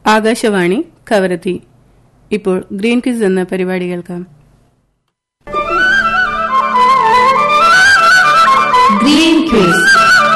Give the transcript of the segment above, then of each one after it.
ആകാശവാണി കവരത്തി ഇപ്പോൾ green quiz എന്ന പരിപാടി കേൾക്കാം ഗ്രീൻ ക്വിസ്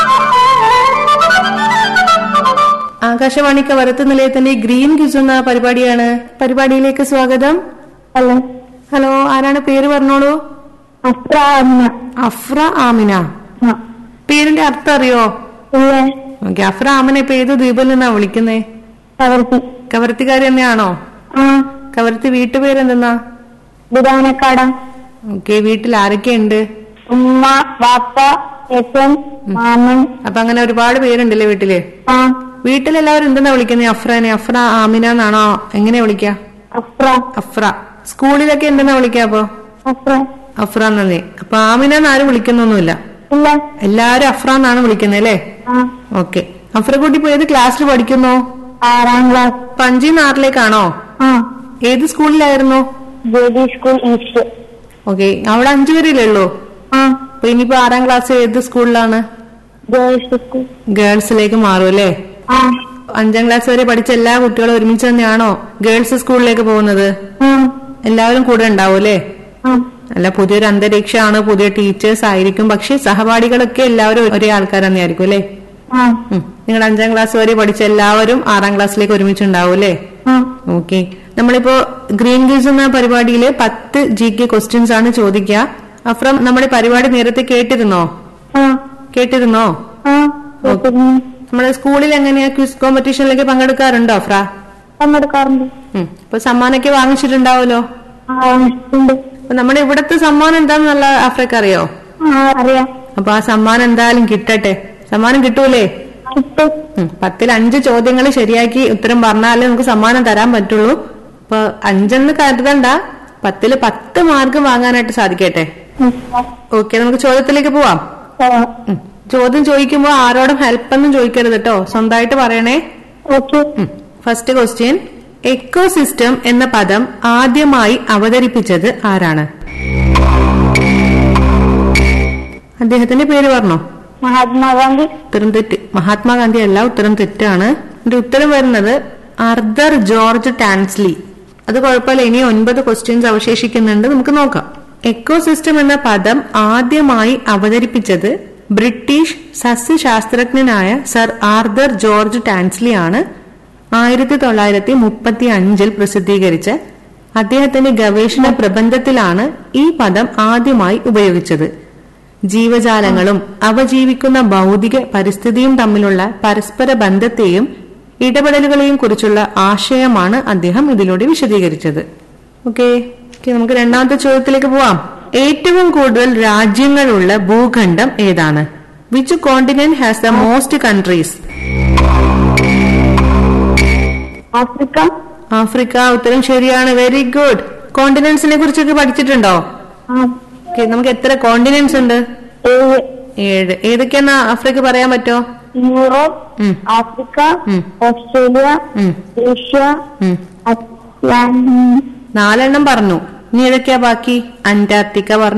ആകാശവാണി കവരത്ത് നിലയത്തിന്റെ ഗ്രീൻ ക്വിസ് എന്ന പരിപാടിയാണ് പരിപാടിയിലേക്ക് സ്വാഗതം ഹലോ ഹലോ ആരാണ് പേര് പറഞ്ഞോളൂ അത്ര അമ്മ അഫ്ര ആമിന ആ പേരിന്റെ അർത്ഥം അറിയോ ഇല്ല ഓക്കെ അഫ്ര ആമിന ഇപ്പൊ ഏത് ദ്വീപിൽ നിന്നാ വിളിക്കുന്നേ കവർത്തി കവരത്തിക്കാരി തന്നെയാണോ ആ കവരത്തി വീട്ടുപേരെന്തെന്നാ ബുധാനക്കാട ഓക്കെ വീട്ടിൽ ആരൊക്കെയുണ്ട് ഉമ്മ വാപ്പ യച്ചൻ മാമൻ അപ്പൊ അങ്ങനെ ഒരുപാട് പേരുണ്ടല്ലേ വീട്ടില് ആ വീട്ടിലെല്ലാവരും എന്തെന്നാ വിളിക്കുന്നത് അഫ്രനെ അഫ്ര ആമിന എന്നാണോ എങ്ങനെയാ വിളിക്കാ അഫ്ര അഫ്ര സ്കൂളിലൊക്കെ എന്തെന്നാ വിളിക്കാ അപ്പൊ അഫ്ര അഫ്ര എന്നല്ലേ അപ്പൊ ആമിന എന്ന് ആരും വിളിക്കുന്നൊന്നുമില്ല ഇല്ല എല്ലാരും അഫ്ര എന്നാണ് വിളിക്കുന്നത് അല്ലേ ആ ഓക്കെ അഫ്രക്കുട്ടി ഇപ്പൊ ഏത് ക്ലാസ്സിൽ പഠിക്കുന്നു ആറാം ക്ലാസ് ഇപ്പൊ അഞ്ചിന്ന് ആറിലേക്കാണോ ആ ഏത് സ്കൂളിലായിരുന്നു J D school east okay അവിടെ അഞ്ചു പേരല്ലേ ഉള്ളൂ ആ അപ്പൊ ഇനിയിപ്പോ ആറാം ക്ലാസ് ഏത് സ്കൂളിലാണ് ഗേൾസ് സ്കൂൾ ഗേൾസിലേക്ക് മാറും അല്ലേ ആ അഞ്ചാം ക്ലാസ് വരെ പഠിച്ച എല്ലാ കുട്ടികളും ഒരുമിച്ച് തന്നെയാണോ ഗേൾസ് സ്കൂളിലേക്ക് പോകുന്നത് ആ എല്ലാവരും കൂടെ ഉണ്ടാവും അല്ലേ ആ അല്ല പുതിയൊരു അന്തരീക്ഷമാണ് പുതിയ ടീച്ചേഴ്സ് ആയിരിക്കും പക്ഷെ സഹപാഠികളൊക്കെ എല്ലാവരും ഒരേ ആൾക്കാർ തന്നെയായിരിക്കും അല്ലേ ആ നിങ്ങൾ അഞ്ചാം ക്ലാസ് വരെ പഠിച്ച എല്ലാവരും ആറാം ക്ലാസ്സിലേക്ക് ഒരുമിച്ചുണ്ടാവും അല്ലേ ആ ഓക്കെ നമ്മളിപ്പോ ഗ്രീൻ ഗീസ് എന്ന പരിപാടിയില് പത്ത് ജി കെ ക്വസ്റ്റ്യൻസ് ആണ് ചോദിക്കുക അഫ്രം നമ്മുടെ പരിപാടി നേരത്തെ കേട്ടിരുന്നോ ആ കേട്ടിരുന്നോ ആ കേട്ടിരുന്നു. നമ്മുടെ സ്കൂളിൽ എങ്ങനെയാ ക്വിസ് കോമ്പറ്റീഷനിലൊക്കെ പങ്കെടുക്കാറുണ്ടോ അഫ്ര പങ്കെടുക്കാറുണ്ട് ഉം. അപ്പൊ സമ്മാനമൊക്കെ വാങ്ങിച്ചിട്ടുണ്ടാവല്ലോ ആ ഉണ്ട് അപ്പൊ നമ്മുടെ ഇവിടത്തെ സമ്മാനം എന്താണെന്നുള്ള അഫ്രക്ക് അറിയോ ആ അറിയാം അപ്പൊ ആ സമ്മാനം എന്തായാലും കിട്ടട്ടെ സമ്മാനം കിട്ടൂലേ കിട്ടും ഉം. പത്തിൽ അഞ്ച് ചോദ്യങ്ങൾ ശരിയാക്കി ഉത്തരം പറഞ്ഞാലേ നമുക്ക് സമ്മാനം തരാൻ പറ്റുള്ളൂ അപ്പൊ അഞ്ചെന്ന് കരുതണ്ട പത്തില് പത്ത് മാർക്ക് വാങ്ങാനായിട്ട് സാധിക്കട്ടെ ഉം. ഓക്കെ നമുക്ക് ചോദ്യത്തിലേക്ക് പോവാം ആ. ഉം. ചോദ്യം ചോദിക്കുമ്പോൾ ആരോടും ഹെൽപ്പ് ഒന്നും ചോദിക്കരുത് കേട്ടോ സ്വന്തമായിട്ട് പറയണേ ഓക്കെ ഫസ്റ്റ് ക്വസ്റ്റ്യൻ എക്കോസിസ്റ്റം എന്ന പദം ആദ്യമായി അവതരിപ്പിച്ചത് ആരാണ് അദ്ദേഹത്തിന്റെ പേര് പറഞ്ഞോ മഹാത്മാഗാന്ധി ഉത്തരം തെറ്റ് മഹാത്മാഗാന്ധി അല്ല ഉത്തരം തെറ്റാണ് എന്റെ ഉത്തരം വരുന്നത് അർദർ ജോർജ് ടാൻസ്ലി അത് കുഴപ്പമില്ല ഇനി ഒൻപത് ക്വസ്റ്റ്യൻസ് അവശേഷിക്കുന്നുണ്ട് നമുക്ക് നോക്കാം എക്കോസിസ്റ്റം എന്ന പദം ആദ്യമായി അവതരിപ്പിച്ചത് ബ്രിട്ടീഷ് സസ്യശാസ്ത്രജ്ഞനായ സർ ആർദർ ജോർജ് ടാൻസ്ലി ആണ് ആയിരത്തി തൊള്ളായിരത്തി മുപ്പത്തി അഞ്ചിൽ പ്രസിദ്ധീകരിച്ച അദ്ദേഹത്തിന്റെ ഗവേഷണ പ്രബന്ധത്തിലാണ് ഈ പദം ആദ്യമായി ഉപയോഗിച്ചത് ജീവജാലങ്ങളും അവ ജീവിക്കുന്ന ഭൗതിക പരിസ്ഥിതിയും തമ്മിലുള്ള പരസ്പര ബന്ധത്തെയും ഇടപെടലുകളെയും കുറിച്ചുള്ള ആശയമാണ് അദ്ദേഹം ഇതിലൂടെ വിശദീകരിച്ചത് ഓക്കെ നമുക്ക് രണ്ടാമത്തെ ചോദ്യത്തിലേക്ക് പോവാം ഏറ്റവും കൂടുതൽ രാജ്യങ്ങളുള്ള ഭൂഖണ്ഡം ഏതാണ് which continent has the most countries Africa Africa ഉത്തരം ശരിയാണ് വെരി ഗുഡ് കോണ്ടിനെന്റ്സിനെ കുറിച്ചൊക്കെ പഠിച്ചിട്ടുണ്ടോ ആ ഓക്കെ നമുക്ക് എത്ര കോണ്ടിനെന്റ്സ് ഉണ്ട് ഏഴ് ഏഴ് ഏതൊക്കെയാന്ന് ആഫ്രിക്ക പറയാൻ പറ്റോ യൂറോപ്പ് ഉം. ആഫ്രിക്ക ഉം. ഓസ്ട്രേലിയ ഉം. ഏഷ്യ ഉം. അറ്റ്ലാന്റിക് നാലെണ്ണം പറഞ്ഞു ഇനി ഏതൊക്കെയാ ബാക്കി അന്റാർട്ടിക്ക പറഞ്ഞു